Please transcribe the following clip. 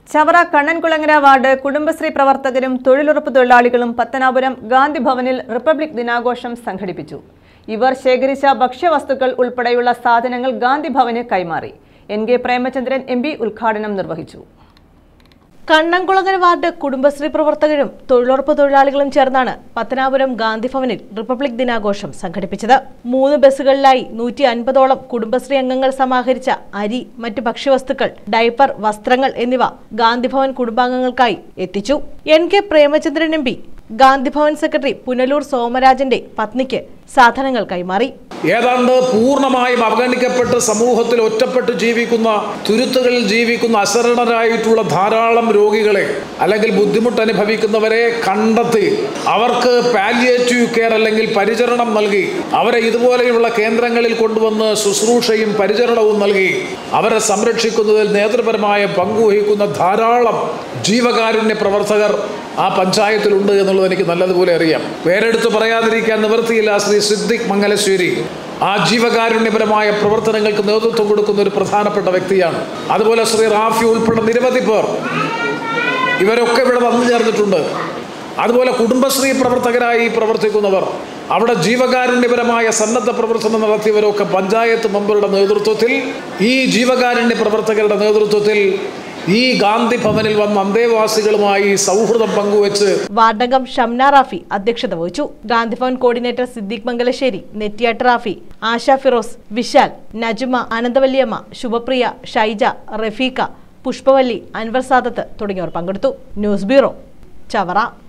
Chavara Kannankulangara ward Kudumbashree പ്രവർത്തകരും തൊഴിലുറപ്പ് തൊഴിലാളികളും പത്തനാപുരം ഗാന്ധി ഭവനിൽ റിപ്പബ്ലിക് ദിനാഘോഷം സംഘടിപ്പിച്ചു ഇവർ ശേഖരിച്ച ഭക്ഷ്യവസ്തുക്കൾ ഉൾപ്പെടെയുള്ള സാധനങ്ങൾ ഗാന്ധി ഭവന് കൈമാറി N K Premachandran M P ഉദ്ഘാടനം നിർവഹിച്ചു കണ്ണംകുളങ്ങര വാർഡ് കുടുംബശ്രീ പ്രവർത്തകരും തൊഴിലുറപ്പ് തൊഴിലാളികളും ചേർന്നാണ് പത്തനാപുരം ഗാന്ധി ഭവനിൽ റിപ്പബ്ലിക് ദിനാഘോഷം സംഘടിപ്പിച്ചത് മൂന്ന് ബസ്സുകളിലായി നൂറ്റി അൻപതോളം കുടുംബശ്രീ അംഗങ്ങൾ സമാഹരിച്ച അരി മറ്റ് ഭക്ഷ്യവസ്തുക്കൾ ഡയപ്പർ വസ്ത്രങ്ങൾ എന്നിവ ഗാന്ധിഭവൻ കുടുംബാംഗങ്ങൾക്കായി എത്തിച്ചു N K Premachandran M P Gandhibhavan secretary Punalur സോമരാജന്റെ പത്നിക്ക് സാധനങ്ങൾ കൈമാറി ഏതാണ്ട് പൂർണ്ണമായും അവഗണിക്കപ്പെട്ട് സമൂഹത്തിൽ ഒറ്റപ്പെട്ട് ജീവിക്കുന്ന തുരുത്തുകളിൽ ജീവിക്കുന്ന അശരണരായിട്ടുള്ള ധാരാളം രോഗികളെ അല്ലെങ്കിൽ ബുദ്ധിമുട്ട് അനുഭവിക്കുന്നവരെ കണ്ടെത്തി അവർക്ക് പാലിയേറ്റീവ് കെയർ അല്ലെങ്കിൽ പരിചരണം നൽകി അവരെ ഇതുപോലെയുള്ള കേന്ദ്രങ്ങളിൽ കൊണ്ടുവന്ന് ശുശ്രൂഷയും പരിചരണവും നൽകി അവരെ സംരക്ഷിക്കുന്നതിൽ നേതൃപരമായ പങ്കുവഹിക്കുന്ന ധാരാളം ജീവകാരുണ്യ പ്രവർത്തകർ ആ പഞ്ചായത്തിലുണ്ട് എന്നുള്ളത് എനിക്ക് നല്ലതുപോലെ അറിയാം പേരെടുത്ത് പറയാതിരിക്കാൻ നിവൃത്തിയില്ല ശ്രീ സിദ്ദിഖ് മംഗലശ്ശേരി ആ ജീവകാരുണ്യപരമായ പ്രവർത്തനങ്ങൾക്ക് നേതൃത്വം കൊടുക്കുന്ന ഒരു പ്രധാനപ്പെട്ട വ്യക്തിയാണ് അതുപോലെ ശ്രീ റാഫി ഉൾപ്പെടെ നിരവധി പേർ ഇവരൊക്കെ ഇവിടെ വന്നു ചേർന്നിട്ടുണ്ട് അതുപോലെ കുടുംബശ്രീ പ്രവർത്തകരായി പ്രവർത്തിക്കുന്നവർ അവിടെ ജീവകാരുണ്യപരമായ സന്നദ്ധ പ്രവർത്തനം നടത്തിയവരൊക്കെ പഞ്ചായത്ത് മെമ്പറുടെ നേതൃത്വത്തിൽ ഈ ജീവകാരുണ്യ പ്രവർത്തകരുടെ നേതൃത്വത്തിൽ ഈ ഗാന്ധി ഭവനിൽ വന്ന അന്തേവാസികളുമായി സൗഹൃദം പങ്കുവച്ച് വാർഡംഗം ഷംന റാഫി അധ്യക്ഷത വഹിച്ചു ഗാന്ധിഭവൻ കോർഡിനേറ്റർ സിദ്ദീഖ് മംഗലശ്ശേരി നെറ്റിയാട്ട് റാഫി ആശ ഫിറോസ് വിശാൽ നജുമ ആനന്ദവല്ലിയമ്മ ശുഭപ്രിയ ഷൈജ റഫീഖ പുഷ്പവല്ലി അൻവർ സാദത്ത് തുടങ്ങിയവർ പങ്കെടുത്തു ന്യൂസ് ബ്യൂറോ ചവറ